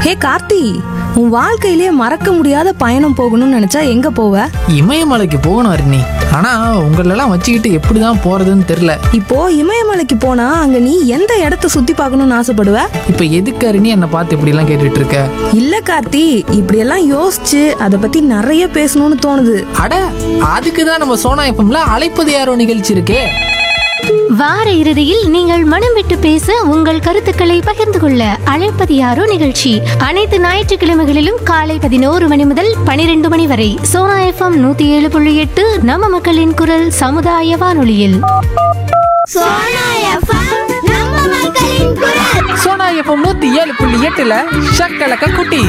ஹே கார்த்தி உன் வாழ்க்கையிலே மறக்க முடியாத பயணம் போகணும்னு நினைச்சா எங்க போவ இமயமலைக்கு போகணும் அருணி ஆனா உங்களெல்லாம் வச்சுக்கிட்டு எப்படிதான் போறதுன்னு தெரியல இப்போ இமயமலைக்கு போனா அங்க நீ எந்த இடத்த சுத்தி பார்க்கணும்னு ஆசைப்படுவ இப்ப எதுக்கு அருணி என்னை பார்த்து இப்படி எல்லாம் கேட்டுட்டு இருக்க இல்ல கார்த்தி இப்படியெல்லாம் யோசிச்சு அதை பத்தி நிறைய பேசணும்னு தோணுது அட அதுக்கு தான் நம்ம சோனா எஃப்எம்ல அழைப்பது யாரோ நிகழ்ச்சி இருக்கே வார இறுதியில் நீங்கள் மனம் விட்டு பேச உங்கள் கருத்துக்களை பகிர்ந்து கொள்ள அழைப்பது யாரோ நிகழ்ச்சி அனைத்து ஞாயிற்றுக்கிழமைகளிலும் காலை பதினோரு மணி முதல் பனிரெண்டு மணி வரை சோனா எஃப்எம் நூத்தி ஏழு புள்ளி எட்டு நம்ம மக்களின் குரல் சமுதாய வானொலியில் சோனா எஃப்எம் நம்ம மக்களின் குரல் சோனா எஃப்எம் நூத்தி ஏழு புள்ளி எட்டுல ஷக்கலக்க குட்டி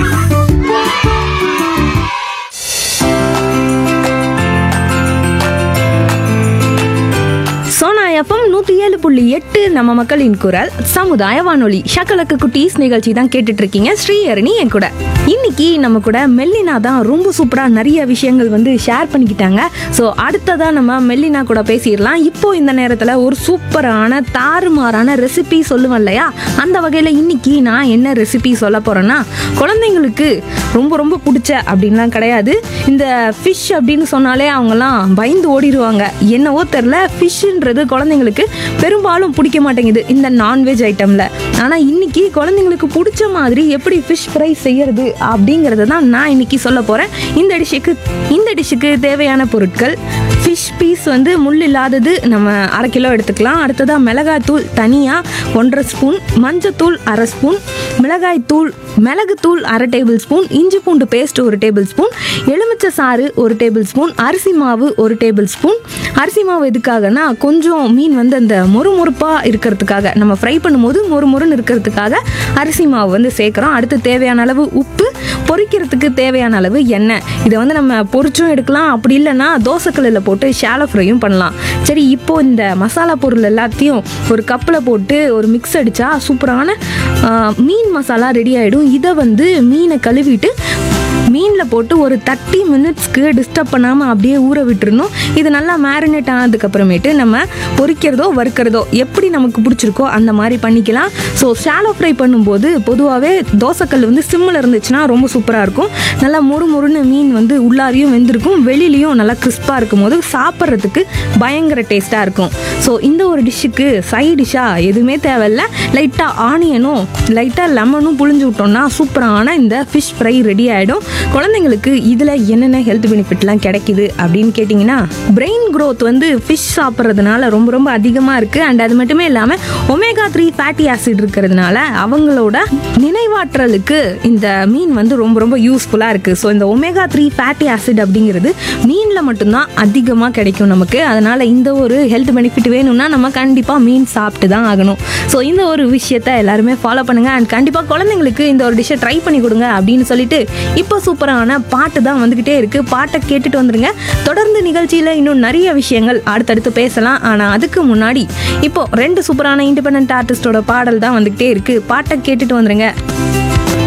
சோனா எஃப்எம் நூத்தி ஏழு புள்ளி எட்டு நம்ம மக்களின் குரல் சமுதாய வானொலி ஷக்கலக்கு குட்டீஸ் நிகழ்ச்சி தான் கேட்டுட்டு இருக்கீங்க ஸ்ரீஹரணி என் கூட இன்னைக்கு நம்ம கூட மெல்லினா தான் ரொம்ப சூப்பரா நிறைய விஷயங்கள் வந்து ஷேர் பண்ணிக்கிட்டாங்க ஸோ அடுத்ததா நம்ம மெல்லினா கூட பேசிடலாம் இப்போ இந்த நேரத்துல ஒரு சூப்பரான தாறுமாறான ரெசிபி சொல்லுவேன் இல்லையா அந்த வகையில இன்னைக்கு நான் என்ன ரெசிபி சொல்ல போறேன்னா குழந்தைங்களுக்கு ரொம்ப ரொம்ப பிடிச்ச அப்படின்லாம் கிடையாது இந்த ஃபிஷ் அப்படின்னு சொன்னாலே அவங்கெல்லாம் பயந்து ஓடிடுவாங்க என்னவோ தெரில ஃபிஷ்ன்றது குழந்தைங்களுக்கு பெரும்பாலும் பிடிக்க மாட்டேங்குது இந்த நான்வெஜ் ஐட்டமில் ஆனால் இன்னைக்கு குழந்தைங்களுக்கு பிடிச்ச மாதிரி எப்படி ஃபிஷ் ஃப்ரை செய்யறது அப்படிங்கிறத தான் நான் இன்னைக்கு சொல்ல போகிறேன் இந்த டிஷ்ஷுக்கு இந்த டிஷ்ஷுக்கு தேவையான பொருட்கள் ஃபிஷ் பீஸ் வந்து முள் இல்லாதது நம்ம அரை கிலோ எடுத்துக்கலாம் அடுத்ததாக மிளகாய்த்தூள் தனியாக ஒன்றரை ஸ்பூன் மஞ்சத்தூள் அரை ஸ்பூன் மிளகாய்த்தூள் மிளகுத்தூள் அரை டேபிள் ஸ்பூன் இஞ்சி பூண்டு பேஸ்ட் ஒரு டேபிள் ஸ்பூன் எலுமிச்சை சாறு ஒரு டேபிள் ஸ்பூன் அரிசி மாவு ஒரு டேபிள் ஸ்பூன் அரிசி மாவு எதுக்காகனா கொஞ்சம் மீன் வந்து அந்த மொறு மொறுப்பாக இருக்கிறதுக்காக நம்ம ஃப்ரை பண்ணும்போது மொறு மொறுன்னு இருக்கிறதுக்காக அரிசி மாவு வந்து சேர்க்குறோம் அடுத்து தேவையான அளவு உப்பு பொரிக்கிறதுக்கு தேவையான அளவு எண்ணெய் இதை வந்து நம்ம பொரிச்சும் எடுக்கலாம் அப்படி இல்லைன்னா தோசைக்கல்லில் போட்டு ஷாலோ ஃப்ரையும் பண்ணலாம் சரி இப்போ இந்த மசாலா பொருள் எல்லாத்தையும் ஒரு கப்பில் போட்டு ஒரு மிக்ஸ் அடித்தா சூப்பரான ஆ, மீன் மசாலா ரெடி ஆகிடும் இதை வந்து மீனை கழுவிட்டு மீனில் போட்டு ஒரு தேர்ட்டி மினிட்ஸ்க்கு டிஸ்டர்ப் பண்ணாமல் அப்படியே ஊற விட்டுறணும் இது நல்லா மேரினேட் ஆனதுக்கப்புறமேட்டு நம்ம பொரிக்கிறதோ வறுக்கிறதோ எப்படி நமக்கு பிடிச்சிருக்கோ அந்த மாதிரி பண்ணிக்கலாம் ஸோ ஷாலோ ஃப்ரை பண்ணும்போது பொதுவாகவே தோசைக்கல் வந்து சிம்மில் இருந்துச்சுன்னா ரொம்ப சூப்பராக இருக்கும் நல்லா மொறு மொறுன்னு மீன் வந்து உள்ளாரையும் வெந்திருக்கும் வெளியிலையும் நல்லா கிறிஸ்பாக இருக்கும் போது சாப்பிட்றதுக்கு பயங்கர டேஸ்ட்டாக இருக்கும் ஸோ இந்த ஒரு டிஷ்ஷுக்கு சைட் டிஷ்ஷாக எதுவுமே தேவையில்ல லைட்டாக ஆனியனும் லைட்டாக லெமனும் புழிஞ்சு விட்டோம்னா சூப்பரான இந்த ஃபிஷ் ஃப்ரை ரெடி ஆகிடும் குழந்தைங்களுக்கு இதில் என்னென்ன ஹெல்த் பெனிஃபிட்லாம் கிடைக்குது அப்படின்னு கேட்டிங்கன்னா பிரெயின் growth வந்து ஃபிஷ் சாப்பிட்றதுனால ரொம்ப ரொம்ப அதிகமாக இருக்குது அண்ட் அது மட்டுமே இல்லாமல் ஒமேகா த்ரீ ஃபேட்டி ஆசிட் இருக்கிறதுனால அவங்களோட நினைவாற்றலுக்கு இந்த மீன் வந்து ரொம்ப ரொம்ப யூஸ்ஃபுல்லாக இருக்குது ஸோ இந்த ஒமேகா த்ரீ ஃபேட்டி ஆசிட் அப்படிங்கிறது மீனில் மட்டும்தான் அதிகமாக கிடைக்கும் நமக்கு அதனால் இந்த ஒரு ஹெல்த் பெனிஃபிட் வேணும்னா நம்ம கண்டிப்பாக மீன் சாப்பிட்டு தான் ஆகணும் ஸோ இந்த ஒரு விஷயத்த எல்லாருமே ஃபாலோ பண்ணுங்கள் அண்ட் கண்டிப்பாக குழந்தைங்களுக்கு இந்த ஒரு டிஷ்ஷை ட்ரை பண்ணி கொடுங்க அப்படின்னு சொல்லிட்டு இப்போ சூப்பரான பாட்டு தான் வந்துக்கிட்டே இருக்குது பாட்டை கேட்டுட்டு வந்துருங்க தொடர்ந்து நிகழ்ச்சியில் இன்னும் நிறைய விஷயங்கள் அடுத்தடுத்து பேசலாம் ஆனால் அதுக்கு முன்னாடி இப்போ ரெண்டு சூப்பரான இண்டிபெண்ட் ஆர்டிஸ்டோட பாடல் தான் வந்துக்கிட்டே இருக்குது பாட்டை கேட்டுட்டு வந்துருங்க